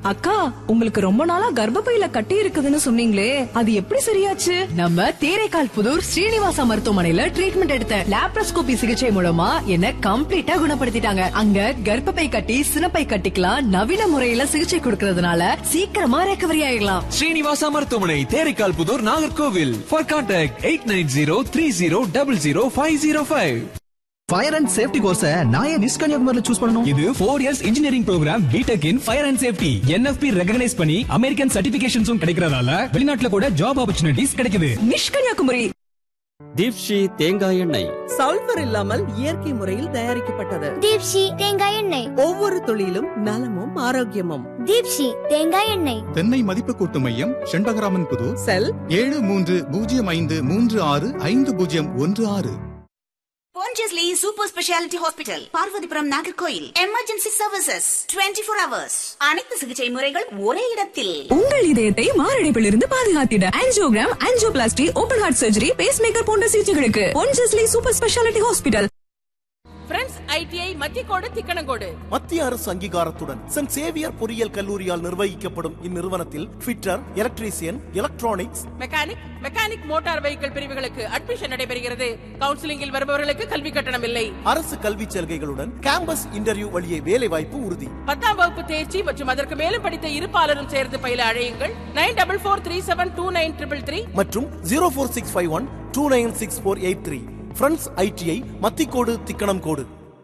அக்கா உங்களுக்கு ரொம்ப நாளா கர்ப்பப்பையில கட்டி இருக்குதுன்னு சொன்னீங்களே அது எப்படி சரியாச்சு நம்ம தேரைக்கால் புதூர் ஸ்ரீனிவாசா மருத்துவமனையில ட்ரீட்மெண்ட் எடுத்த லாப்ரோஸ்கோபி சிகிச்சை மூலமா என்ன கம்ப்ளீட்டா குணப்படுத்திட்டாங்க அங்க கர்ப்பப்பை கட்டி சினப்பை கட்டிக்கலாம் நவீன முறையில சிகிச்சை கொடுக்கறதுனால சீக்கிரமா ரெக்கவரி ஆயிடலாம் ஸ்ரீனிவாசா மருத்துவமனை Theraikal Puthur Nagercoil for contact eight nine zero three zero double zero five zero five fire and safety course நான் ஏன் மிஸ் கன்னியாகுமரியில சூஸ் பண்ணணும் இது four years engineering program BTech in fire and safety என்எஃபி ரெகனைஸ் பண்ணி அமெரிக்கன் சர்டிபிகேஷன்ஸும் கிடைக்கிறதால வெளிநாட்டுல கூட ஜாப் ஆப்பர்ச்சுனிட்டிஸ் கிடைக்குது நிஷ் கன்னியாகுமரி தீப்ஷி தேங்காய் எண்ணெய் சல்பர் இல்லாமல் இயற்கை முறையில் தயாரிக்கப்பட்டது தீப்ஷி தேங்காய் எண்ணெய் ஒவ்வொரு துளியிலும் நலமும் ஆரோக்கியமும் தீப்ஷி தேங்காய் எண்ணெய் தென்னை மதிப்பு கூட்டு மையம் செண்பகராமன் புதூர் செல் ஏழு மூன்று பூஜ்ஜியம் ஐந்து மூன்று ஆறு ஐந்து பூஜ்ஜியம் ஒன்று ஆறு Pondicherry Super Speciality Hospital, Parvathipuram Nagercoil emergency services 24 four hours அனைத்து சிகிச்சை முறைகள் ஒரே இடத்தில் உங்கள் இதயத்தை மாரடைப்பிலிருந்து பாதுகாத்திட angiogram angioplasty open heart surgery pacemaker போன்ற சிகிச்சைகளுக்கு Ponjesly super speciality hospital friends ITI Mathiyakodu Thickanamcode மத்திய அரசு அங்கீகாரத்துடன் சென்ட் சேவியர் பொறியியல் கல்லூரியால் நிர்வகிக்கப்படும் இந்நிறுவனத்தில் fitter electrician electronics mechanic mechanic motor vehicle பிரிவுகளுக்கு அட்மிஷன் நடைபெறுகிறது கவுன்சிலிங்கில் வருபவர்களுக்கு கல்வி கட்டணம் இல்லை அரசு கல்விச் சலுகைகளுடன் கேம்பஸ் இன்டர்வியூ வழியே வேலை வாய்ப்பு உறுதி பத்தாம் வகுப்பு தேர்ச்சி மற்றும் அதற்கு மேலும் படித்த இருப்பாளரும் சேர்ந்து பயில அழையுங்கள் nine double four three seven two nine triple three மற்றும் zero four six five one two nine six four eight three friends ITI Mathikodu Thickanamcode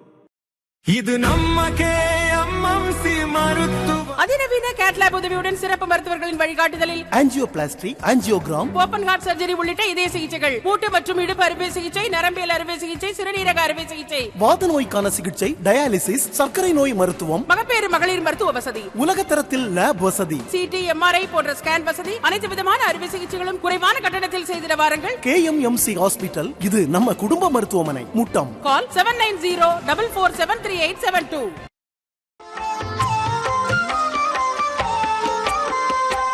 இது நம்ம கேஎம்எம்சி மருத்துவ அதிநவீன கேட்லாப் உதவியுடன் சிறப்பு மருத்துவர்களின் வழிகாட்டுதலில் angioplasty angiogram open heart surgery உள்ளிட்ட இதய சிகிச்சைகள் மூட்டு மற்றும் இடுப்பு அறுவை சிகிச்சை நரம்பியல் அறுவை சிகிச்சை சிறுநீரக அறுவை சிகிச்சை வாத நோய்க்கான சிகிச்சை டயாலிசிஸ் சர்க்கரை நோய் மருத்துவம் மகப்பேறு மகளிர் மருத்துவ வசதி உலகத்தரத்தில் லேப் வசதி சிடி எம்ஆர்ஐ போன்ற ஸ்கேன் வசதி அனைத்து விதமான அறுவை சிகிச்சைகளும் குறைவான கட்டணத்தில் செய்திட வாருங்கள் கேஎம்எம்சி ஹாஸ்பிட்டல் இது நம்ம குடும்ப மருத்துவமனை Muttom call seven nine zero double four seven three eight seven two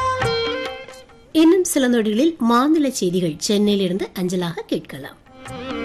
இன்னும் சில நொடிகளில் மாநில செய்திகள் சென்னையிலிருந்து அஞ்சலாக கேட்கலாம்